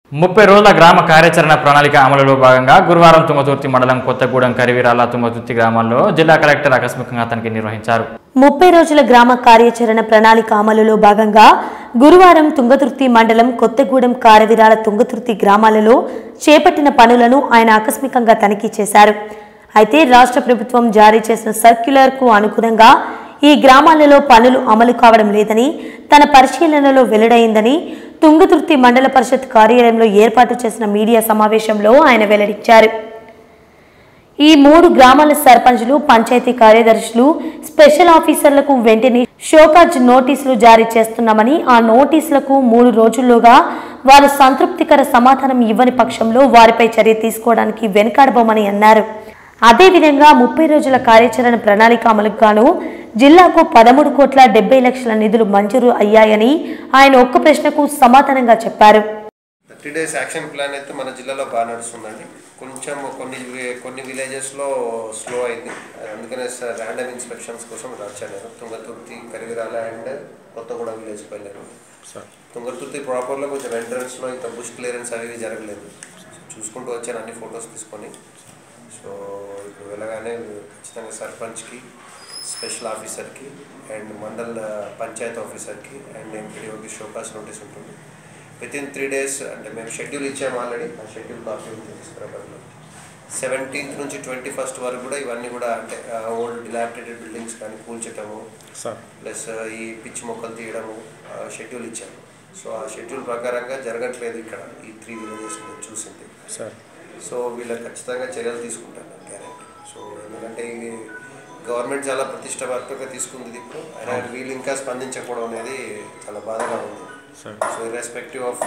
ముప్పై రోజుల గ్రామ కార్యాచరణ ప్రణాళిక అమలులో భాగంగా గురువారం తుంగతుర్తి మండలం కొత్తగూడెం కరివీరాల తుంగతుర్తి గ్రామాల్లో జిల్లా కలెక్టర్ ఆకస్మికంగా తనిఖీ నిర్వహించారు ముప్పై రోజుల గ్రామ కార్యాచరణ ప్రణాళిక అమలులో భాగంగా గురువారం తుంగతుర్తి మండలం కొత్తగూడెం కారవిరాల తుంగతుర్తి గ్రామాలలో చేపట్టిన పనులను ఆయన ఆకస్మికంగా తనిఖీ చేశారు అయితే రాష్ట్ర ప్రభుత్వం జారీ చేసిన సర్క్యులర్కు అనుగుణంగా ఈ గ్రామాలలో పనులు అమలు కావడం లేదని తన పరిశీలనలో వెల్లడైందని తుంగతుర్తి మండల పరిషత్ కార్యాలయంలో ఏర్పాటు చేసిన మీడియా సమావేశంలో ఆయన వెల్లడించారు ఈ మూడు గ్రామాల సర్పంచ్లు పంచాయతీ కార్యదర్శులు స్పెషల్ ఆఫీసర్లకు వెంటనే షోకాజ్ నోటీసులు జారీ చేస్తున్నామని ఆ నోటీసులకు మూడు రోజుల్లోగా వారు సంతృప్తికర సమాధానం ఇవ్వని పక్షంలో వారిపై చర్య తీసుకోవడానికి వెనుకాడబోమని అన్నారు అదేవిధంగా ముప్పై రోజుల కార్యాచరణ ప్రణాళిక అమలుకు గాను జిల్లాకు పదమూడు కోట్ల డెబ్బై లక్షల నిధులు మంజూరు అయ్యాయని ఆయన ఒక్క ప్రశ్నకు సమాధానంగా చెప్పారు థర్టీ డేస్ యాక్షన్ ప్లాన్ అయితే మన జిల్లాలో బాగా నడుస్తుందండి కొంచెం కొన్ని వి- కొన్ని విలేజెస్లో స్లో అయింది అందుకనే సార్ ర్యాండమ్ ఇన్స్పెక్షన్స్ కోసం వచ్చాను నేను తుంగతుర్తి కరివిరాల అండ్ కొత్తగూడ విలేజ్కి వెళ్ళాను తుంగతుర్తి ప్రాపర్లో కొంచెం ఎంట్రన్స్లో ఇంత బుష్ క్లియరెన్స్ అవి ఇవి జరగలేదు చూసుకుంటూ వచ్చాను అన్ని ఫొటోస్ తీసుకొని సో ఇప్పుడు వెళ్ళగానే ఖచ్చితంగా సర్పంచ్కి స్పెషల్ ఆఫీసర్కి అండ్ మండల్ పంచాయత్ ఆఫీసర్కి అండ్ ఎంపీడీఓకి షోకాస్ నోటీస్ ఉంటుంది విత్ ఇన్ త్రీ డేస్ అంటే మేము షెడ్యూల్ ఇచ్చాము ఆల్రెడీ ఆ షెడ్యూల్ కాపీ ఉంది తీసుకురాబడిలో సెవెంటీన్త్ నుంచి ట్వంటీ ఫస్ట్ వరకు కూడా ఇవన్నీ కూడా అంటే ఓల్డ్ డిలాపిటేటెడ్ బిల్డింగ్స్ కానీ కూల్చటము సార్ ప్లస్ ఈ పిచ్చి మొక్కలు తీయడము షెడ్యూల్ ఇచ్చాము సో ఆ షెడ్యూల్ ప్రకారంగా జరగట్లేదు ఇక్కడ ఈ త్రీ విలేజెస్ మేము చూసింది సార్ సో వీళ్ళకి ఖచ్చితంగా చర్యలు తీసుకుంటాను గ్యారెంటీ సో ఎందుకంటే ఈ గవర్నమెంట్ చాలా ప్రతిష్టాత్మకంగా తీసుకుంది ఇది ఇప్పుడు అయినా వీళ్ళు ఇంకా స్పందించకపోవడం అనేది చాలా బాధగా ఉంది sir so irrespective of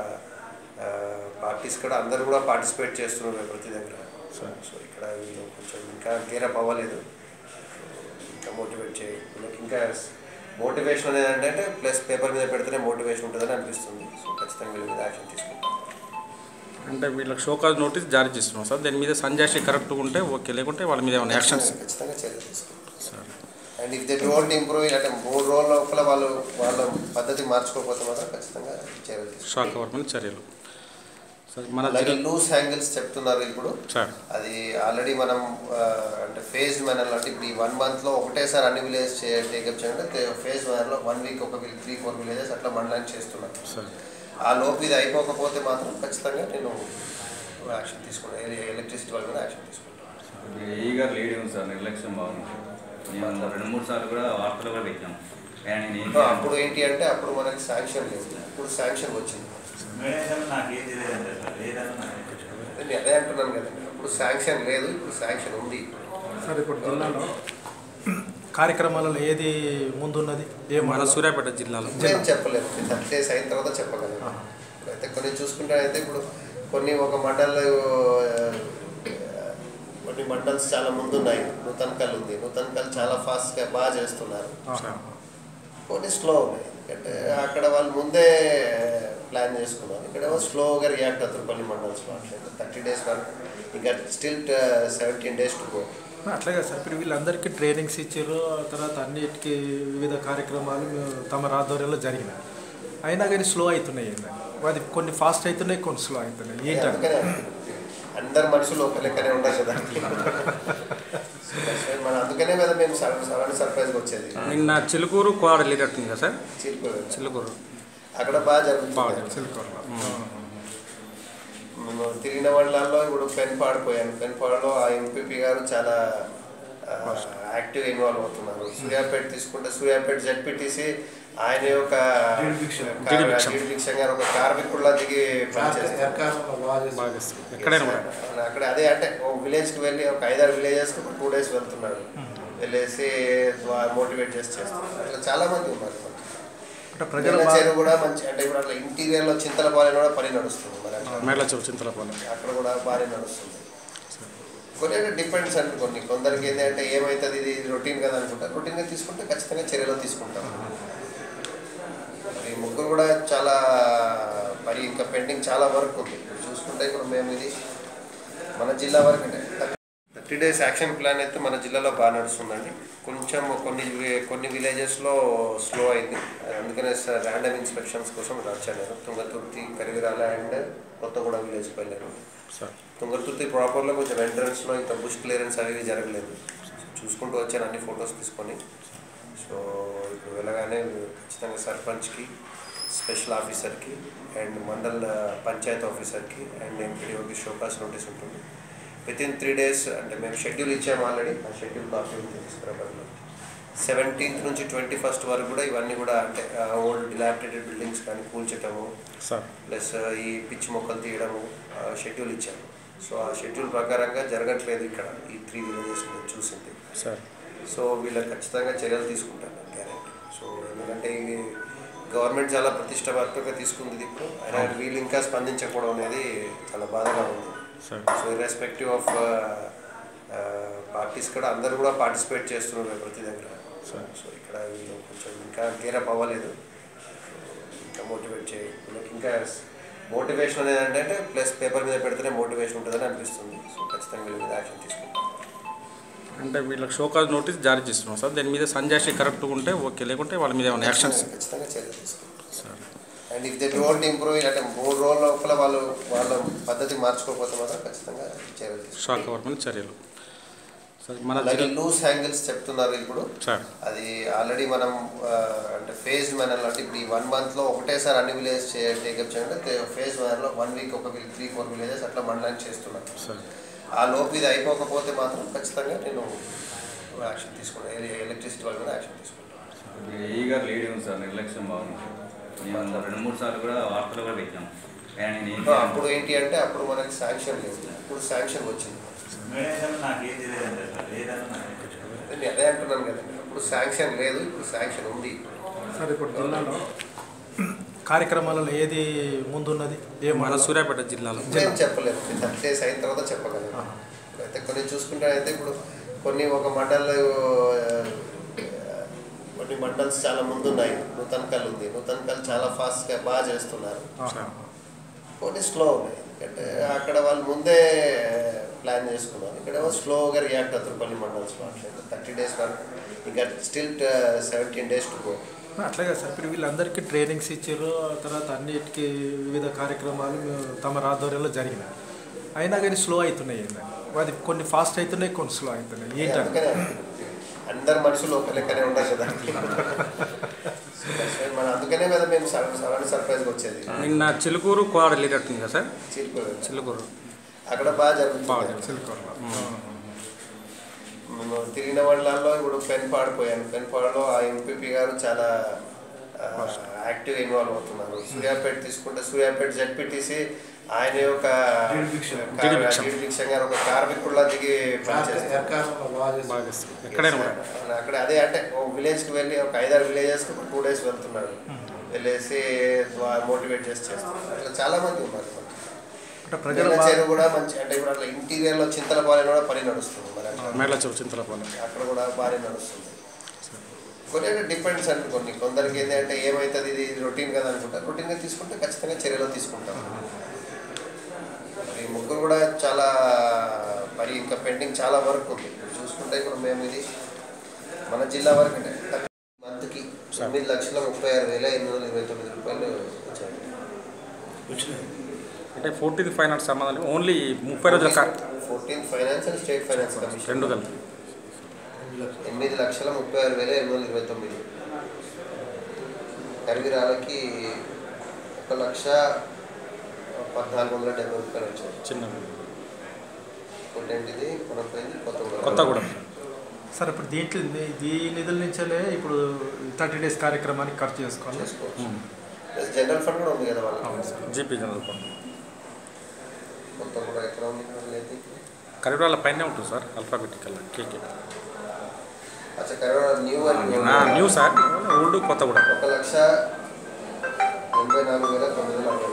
parties కూడా అందరూ కూడా పార్టిసిపేట్ చేస్తున్నారు ప్రతి దగ్గర సార్. సో ఇక్కడ వీళ్ళు కొంచెం ఇంకా గేరప్ అవ్వలేదు ఇంకా మోటివేట్ చేయ వీళ్ళకి ఇంకా మోటివేషన్ అనేది ఏంటంటే ప్లస్ పేపర్ మీద పెడితేనే మోటివేషన్ ఉంటుందని అనిపిస్తుంది సో ఖచ్చితంగా వీళ్ళ మీద యాక్షన్ తీసుకుంటాం అంటే వీళ్ళకి షోకాజ్ నోటీస్ జారీ చేస్తున్నాం సార్ దీని మీద సంజాషి కరెక్ట్గా ఉంటే ఓకే లేకుంటే వాళ్ళ మీద ఏమైనా యాక్షన్స్ ఖచ్చితంగా చర్యలు తీసుకుంటాం sir and if they don't improve అంటే మూడు రోజుల లోపల వాళ్ళు వాళ్ళ పద్ధతి మార్చుకోకపోతే మాత్రం ఖచ్చితంగా చర్యలు తీసుకుంటాం షాక్ గవర్నమెంట్ చర్యలు సార్ మన అలాగే జిల్లా లూస్ హ్యాంగిల్స్ చెప్తున్నారు ఇప్పుడు సార్ అది ఆల్రెడీ మనం ఆ, అంటే ఫేజ్ మేనర్ అంటే ఇప్పుడు ఈ వన్ మంత్లో ఒకటేసారి అన్ని విలేజ్ టేకప్ చేయాలంటే ఫేజ్ మేనర్లో వన్ వీక్ ఒక త్రీ ఫోర్ విలేజెస్ అట్లా మండలానికి చేస్తున్నాను సార్ ఆ లోపు ఇది అయిపోకపోతే మాత్రం ఖచ్చితంగా నేను యాక్షన్ తీసుకుంటాను ఎలక్ట్రిసిటీ వాళ్ళ మీద యాక్షన్ తీసుకుంటాను ఏఈ గారు లేడీ ఉంది సార్ నిర్లక్ష్యం బాగుంది మేము రెండు మూడు సార్లు కూడా వార్తలు కూడా పెట్టాం కానీ నేను ఏం సో అప్పుడు ఏంటి అంటే అప్పుడు మనకి శాంక్షన్ లేదు ఇప్పుడు శాంక్షన్ వచ్చింది నాకేం తెలియదండి సార్ ఏదన్నా నాకు నేను అదే అంటున్నాను కదండి అప్పుడు శాంక్షన్ లేదు ఇప్పుడు శాంక్షన్ ఉంది సార్ ఇప్పుడు జిల్లాలో కార్యక్రమాలలో ఏది ముందున్నది ఏ మన మండలం? సూర్యాపేట జిల్లాలో నేను చెప్పలేదు థర్టీ డేస్ అయిన తర్వాత చెప్పగలను అయితే కొన్ని చూసుకుంటే అయితే ఇప్పుడు కొన్ని ఒక మండల్ కొన్ని మండల్స్ చాలా ముందు ఉన్నాయి నూతనకల్ ఉంది నూతనకల్ చాలా ఫాస్ట్గా బాగా చేస్తున్నారు ఆహా. కొన్ని స్లో ఉన్నాయి ఎందుకంటే అక్కడ వాళ్ళు ముందే ప్లాన్ చేసుకున్నారు ఇక్కడ స్లోగా రియాక్ట్ అవుతారు కొన్ని మండల్స్లో అట్లా థర్టీ డేస్ వరకు ఇంకా still seventeen days to go అట్లాగే సార్ ఇప్పుడు వీళ్ళందరికీ ట్రైనింగ్స్ ఇచ్చారు తర్వాత అన్నిటికీ వివిధ కార్యక్రమాలు తమ ఆధ్వర్యంలో జరిగినాయి అయినా కానీ స్లో అవుతున్నాయి ఏంటండి అది కొన్ని ఫాస్ట్ అవుతున్నాయి కొన్ని స్లో అవుతున్నాయి ఏంటంటే అందుకనే అందరు మనుషులు ఒక లెక్కనే ఉండరు కదా మన అందుకనే కదా మేము సడన్ సర్ప్రైజ్గా వచ్చేది నిన్న చిలుకూరు కోడ వెళ్ళేటట్టుంది కదా సార్ చిలుకూరు చిలుకూరు అక్కడ బాగా బాగా జరుగుతుంది సిల్కూరులో. మేము తిరిగిన మండలాల్లో ఇప్పుడు పెన్పాడు పోయాను పెన్పాడులో ఆ ఎంపీపీ గారు చాలా యాక్టివ్ ఇన్వాల్వ్ అవుతున్నారు సూర్యాపేట తీసుకుంటే సూర్యాపేట జడ్పీటీసీ ఆయన యొక్క జిడి భిక్షం. జిడి భిక్షం గారు ఒక కార్మికుల్లా దిగి పనిచేస్తారు బాగా చేస్తారు. ఎక్కడైనా కూడా ఆయన అక్కడ అదే అంటే ఒక విలేజ్కి వెళ్ళి ఒక ఐదారు విలేజెస్కి ఒక టూ డేస్ వెళ్తున్నాడు వెళ్ళేసి మోటివేట్ చేసి చేస్తారు అట్లా చాలా మంది ఉన్నారు మనకి. అంటే ప్రజలు నీళ్ళ బాగా- చెరువు కూడా మంచి అంటే ఇప్పుడు అట్లా ఇంటీరియర్లో చింతలపాలెం కూడా పని నడుస్తుంది మరి అట్లా మేళ చెరువు చింతలపాలెం అక్కడ కూడా భారీ నడుస్తుంది కొన్ని అంటే డిపెండ్స్ అంటే కొన్ని కొందరికి ఏంటంటే ఏమవుతుంది ఇది రొటీన్ కదా అనుకుంటారు రొటీన్గా తీసుకుంటే ఖచ్చితంగా చర్యలు తీసుకుంటాం ఈ ముగ్గురు కూడా చాలా మరి ఇంకా పెండింగ్ చాలా వర్క్ ఉంది ఇప్పుడు చూసుకుంటే ఇప్పుడు మేము ఇది మన జిల్లా వరకు అంటే థర్టీ డేస్ యాక్షన్ ప్లాన్ అయితే మన జిల్లాలో బాగా నడుస్తుందండి కొంచెం కొన్ని వి- కొన్ని విలేజెస్లో స్లో అయింది అందుకనే సార్ ర్యాండమ్ ఇన్స్పెక్షన్స్ కోసం వచ్చాను నేను తుంగతుర్తి కరివిరాల అండ్ కొత్తగూడ విలేజ్కి వెళ్ళాను సార్ తుంగతుర్తి ప్రాపర్లో కొంచెం ఎంట్రన్స్లో ఇంకా బుష్ క్లియరెన్స్ అవి ఇవి జరగలేదు చూసుకుంటూ వచ్చాను అన్ని ఫొటోస్ తీసుకొని సో ఇప్పుడు వెళ్ళగానే ఖచ్చితంగా సర్పంచ్కి స్పెషల్ ఆఫీసర్కి అండ్ మండల్ పంచాయత్ ఆఫీసర్కి అండ్ ఎంపీడీఓకి షోకాస్ నోటీస్ ఉంటుంది విత్ ఇన్ త్రీ డేస్ అంటే మేము షెడ్యూల్ ఇచ్చాము ఆల్రెడీ ఆ షెడ్యూల్ కాపీ ఉంది తీసుకురాబడిలో సెవెంటీన్త్ నుంచి ట్వంటీ ఫస్ట్ వరకు కూడా ఇవన్నీ కూడా అంటే ఓల్డ్ డిలాపిటేటెడ్ బిల్డింగ్స్ కానీ కూల్చటము సార్ ప్లస్ ఈ పిచ్చి మొక్కలు తీయడము షెడ్యూల్ ఇచ్చాము సో ఆ షెడ్యూల్ ప్రకారంగా జరగట్లేదు ఇక్కడ ఈ త్రీ విలేజెస్ మేము చూసింది సార్ సో వీళ్ళకి ఖచ్చితంగా చర్యలు తీసుకుంటాను గ్యారెంటీ సో ఎందుకంటే ఇది గవర్నమెంట్ చాలా ప్రతిష్టాత్మకంగా తీసుకుంది ఇది ఇప్పుడు అయినా వీళ్ళు ఇంకా స్పందించకపోవడం అనేది చాలా బాధగా ఉంది sir so irrespective of parties కూడా అందరూ కూడా పార్టిసిపేట్ చేస్తున్నారు ప్రతి దగ్గర సార్. సో ఇక్కడ వీళ్ళు కొంచెం ఇంకా గేరప్ అవ్వలేదు ఇంకా మోటివేట్ చేయ వీళ్ళకి ఇంకా మోటివేషన్ అనేది ఏంటంటే ప్లస్ పేపర్ మీద పెడితేనే మోటివేషన్ ఉంటుందని అనిపిస్తుంది సో ఖచ్చితంగా వీళ్ళ మీద యాక్షన్ తీసుకుంటాం అంటే వీళ్ళకి షోకాజ్ నోటీస్ జారీ చేస్తున్నాం సార్ దాని మీద సంజాషి కరెక్ట్గా ఉంటే ఓకే లేకుంటే వాళ్ళ మీద ఏమైనా యాక్షన్స్ ఖచ్చితంగా చర్యలు తీసుకుంటాం sir and if they don't improve అంటే మూడు రోజుల లోపల వాళ్ళు వాళ్ళ పద్ధతి మార్చుకోకపోతే మాత్రం ఖచ్చితంగా చర్యలు తీసుకుంటాం షాక్ గవర్నమెంట్ చర్యలు సార్ మన అలాగే జిల్లా లూస్ హ్యాంగిల్స్ చెప్తున్నారు ఇప్పుడు సార్ అది ఆల్రెడీ మనం ఆ, అంటే ఫేజ్ మేనర్లో అంటే ఇప్పుడు ఈ వన్ మంత్లో ఒకటేసారి అన్ని విలేజెస్ టేకప్ చేయండి ఫేజ్ మేనర్లో వన్ వీక్ ఒక త్రీ ఫోర్ విలేజెస్ అట్లా మండలానికి చేస్తున్నాను సార్ ఆ లోపు ఇది అయిపోకపోతే మాత్రం ఖచ్చితంగా నేను యాక్షన్ తీసుకుంటాను ఎలక్ట్రిసిటీ వాళ్ళ మీద యాక్షన్ తీసుకుంటాను ఏఈ గారు లేడీ ఉంది సార్ నిర్లక్ష్యం బాగుంది మేము రెండు మూడు సార్లు కూడా వార్తలు కూడా పెట్టాం కానీ నేను ఏం ఆ, అప్పుడు ఏంటి అంటే అప్పుడు మనకి శాంక్షన్ లేదు ఇప్పుడు శాంక్షన్ వచ్చింది మేడం సార్ నాకేం తెలియదండి సార్ ఏదన్నా నాకు నేను అదే అంటున్నాను కదండి అప్పుడు శాంక్షన్ లేదు ఇప్పుడు శాంక్షన్ ఉంది సార్ ఇప్పుడు జిల్లాలో కార్యక్రమాలలో ఏది ముందున్నది ఏ మన మండలం? సూర్యాపేట జిల్లాలో నేను చెప్పలేము థర్టీ డేస్ అయిన తర్వాత చెప్పగలను అయితే కొన్ని చూసుకుంటే అయితే ఇప్పుడు కొన్ని ఒక మండల్లో ఆ, కొన్ని మండల్స్ చాలా ముందున్నాయి నూతనకల్ ఉంది నూతనకల్ చాలా ఫాస్ట్గా బాగా చేస్తున్నారు ఆహా. కొన్ని స్లో ఉన్నాయి ఎందుకంటే అక్కడ వాళ్ళు ముందే ప్లాన్ చేసుకున్నారు ఇక్కడ స్లోగా రియాక్ట్ అవుతారు కొన్ని మండల్స్లో అట్లా థర్టీ డేస్ వరకు ఇంకా still seventeen days to go అట్లాగే సార్ ఇప్పుడు వీళ్ళందరికీ ట్రైనింగ్స్ ఇచ్చారు తర్వాత అన్నిటికీ వివిధ కార్యక్రమాలు తమ ఆధ్వర్యంలో జరిగినాయి అయినా కానీ స్లో అవుతున్నాయి ఏంటండి అది కొన్ని ఫాస్ట్ అవుతున్నాయి కొన్ని స్లో అవుతున్నాయి ఏంటంటే అందుకనే అందరు మనుషులు ఒక లెక్కనే ఉండరు కదా So, that's why మన అందుకనే కదా మేము సడన్ సడన్ సర్ప్రైజ్గా వచ్చేది నిన్న చిలుకూరు కోడ వెళ్ళేటట్టుంది కదా సార్ చిలుకూరు. చిలుకూరు అక్కడ బాగా బాగా జరుగుతుంది సిల్కూరులో. మేము తిరిగిన వాళ్ళల్లో ఇప్పుడు పెన్ పాడిపోయాను పెన్ పాడలో ఆ ఎంపీపీ గారు చాలా యాక్టివ్ ఇన్వాల్వ్ అవుతున్నారు సూర్యాపేట తీసుకుంటే సూర్యాపేట జడ్పీటీసీ ఆయన ఒక భిక్షం గారు ఒక కార్మికుల్లా దిగి పనిచేస్తారు బాగా ఇస్తుంది. ఎక్కడైనా కూడా అక్కడ అదే అంటే ఒక విలేజ్కి వెళ్ళి ఒక ఐదారు విలేజెస్కి టూ డేస్ వెళ్తున్నాడు వెళ్ళేసి మోటివేట్ చేసి చేస్తారు అట్లా చాలా మంది ఉన్నారు మనకి. అంటే ప్రజలు ప్రజల బాగా చెరువు కూడా మంచి అంటే ఇప్పుడు అట్లా ఇంటీరియర్లో చింతలపాలెం కూడా పని నడుస్తుంది మరి అట్లా మేళ చెరువు చింతలపాలెం అక్కడ కూడా బాగానే నడుస్తుంది కొన్ని అంటే డిపెండ్స్ అండి కొన్ని కొందరికి ఏంటంటే ఏమవుతుంది ఇది రొటీన్ కదా అనుకుంటారు రొటీన్గా తీసుకుంటే ఖచ్చితంగా చర్యలు తీసుకుంటాం ఈ ముగ్గురు కూడా చాలా మరి ఇంకా పెండింగ్ చాలా వర్క్ ఉంది చూసుకుంటే ఇప్పుడు మేము ఇది మన జిల్లా వరకు అంటే మంత్కి తొమ్మిది లక్షల ముప్పై ఆరు వేల ఎనిమిది వందల ఇరవై తొమ్మిది రూపాయలు వచ్చాయి అంటే ఫోర్టీన్త్ ఫైనాన్స్ సంబంధం ఓన్లీ ముప్పై రోజుల కా- fourteen finance and state finance commission రెండు కలిపి ఎనిమిది లక్షల ముప్పై ఆరు వేల ఎనిమిది వందల ఇరవై తొమ్మిది కరివిరాలకి ఒక లక్ష పద్నాలుగు వందల డెబ్బై రూపాయలు వచ్చాయి చిన్న ఇంకోటేంటిది కొనపోయింది కొత్త కొత్తగూడెం సార్ ఇప్పుడు దీంట్లో ఈ నిధుల నుంచే ఇప్పుడు థర్టీ డేస్ కార్యక్రమానికి ఖర్చు చేసుకోవాలి చేసుకోవచ్చు ప్లస్ జనరల్ ఫండ్ కూడా ఉంది కదా వాళ్ళకి జీపీ జనరల్ ఫండ్ కొత్త కూడా ఎక్కడ ఉంది వాళ్ళైతే కరీంనగర్ పైనే ఉంటుంది సార్ అల్ఫాబెటికల్ కేకే అచ్చా కరివిరాల న్యూ అని న్యూ సార్ ఓల్డ్ కొత్త కూడా ఒక లక్ష ఎనభై నాలుగు వేల తొమ్మిది వందల అరవై